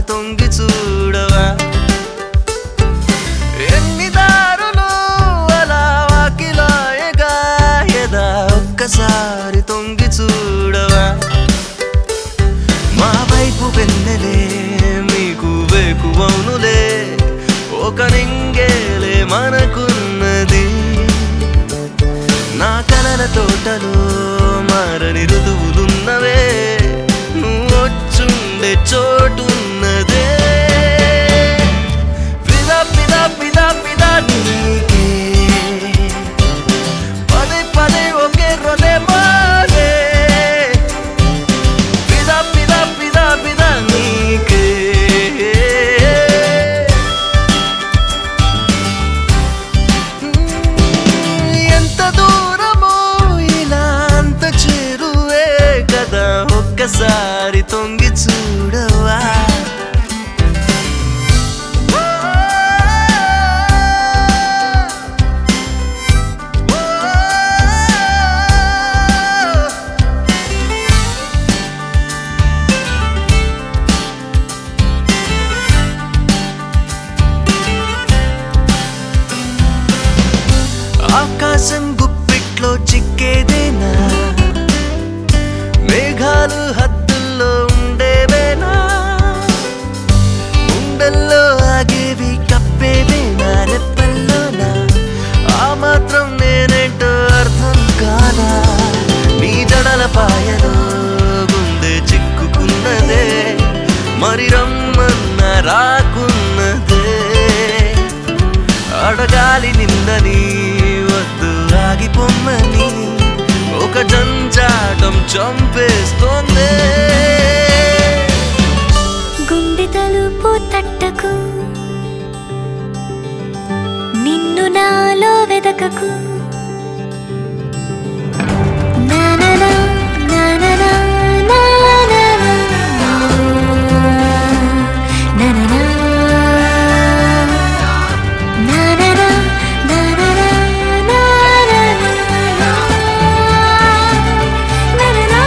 తొంగి చూడవా ఎన్ని దారులు అలా వాకిలాయగా ఎదా ఒక్కసారి తొంగి చూడవా మా వైపు వెన్నెలే మీకు వేకువనులే ఒక నింగేలే మనకున్నది నా కలల తోటలో మారని ఋతువులున్నవే నువ్వు వచ్చుండే చోటున్నదే పిదా పిదా పిదా పిదా నీకే పదే పదే ఒకే రొదే మారే పిదా పిదా పిదా పిదా నీకే ఎంత దూరమో ఇలా అంత చేరువే కదా ఒక్కసారి తొంగి చూడవా ఆకాశం గుప్పిట్లో చిక్కేదేనా మేఘాలు హద్దుల్లో ఉండేవేనా ఉండల్లో ఆగేవి కప్పేవేనా రెప్పల్లోనా ఆ మాత్రం నేనేంటో అర్థం కాదా నీ జడల పాయలో గుండె చిక్కుకున్నదే మరి రమ్మన్న రాకున్నదే అడగాలి నిందని వద్దు ఆగిపోమ్మని ఒక జంజాటం చంపేస్తోంది గుండె తలుపు తట్టకు నిన్ను నాలో వెదకకు నాననా, నాననా, నాననా, నాననా. నాననా, నాననా, నాననా.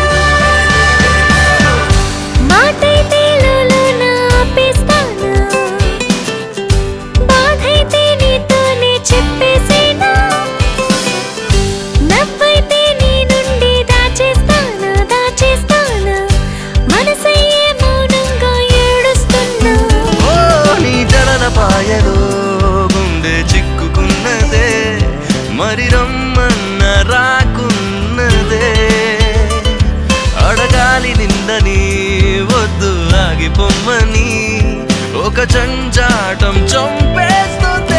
మాటైతే లోలోన ఆపేస్తాను బాధైతే నీతోనే చెప్పేసేనా నవ్వైతే నీ నుండి దాచేస్తాను దాచేస్తాను మనసయ్యే మౌనంగా ఏడుస్తున్నా ఓ నీ జడల పాయలో గుండె చిక్కుకున్నదే మరి రమ్మన్న రాకున్నదే అడగాలి నిందని వద్దు ఆగిపోమ్మని ఒక జంజాటం చంపేస్తుంది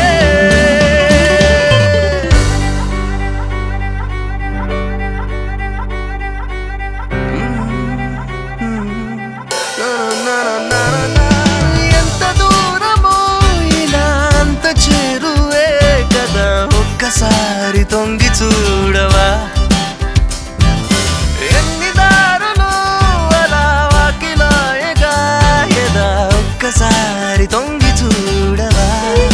ఎంత దూరమో ఇలా అంత చేరువే కదా ఒక్కసారి తొంగి చూడవా ఎన్ని దారులు అలా వాకిలాయగా ఎదా ఒక్కసారి తొంగి చూడవా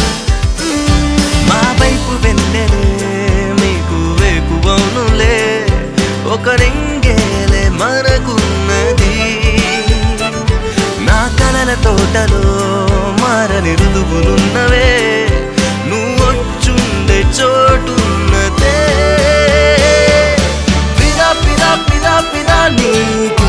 మా వైపు వెన్నెలే మీకు వేకువనులే ఒక రింగేలే మనకున్నది నా కలల తోటలో మారని ఋతువులున్నవే నువ్వొచ్చుండే చోటున్నదే పిదా పిదా పిదా పిదా నీకు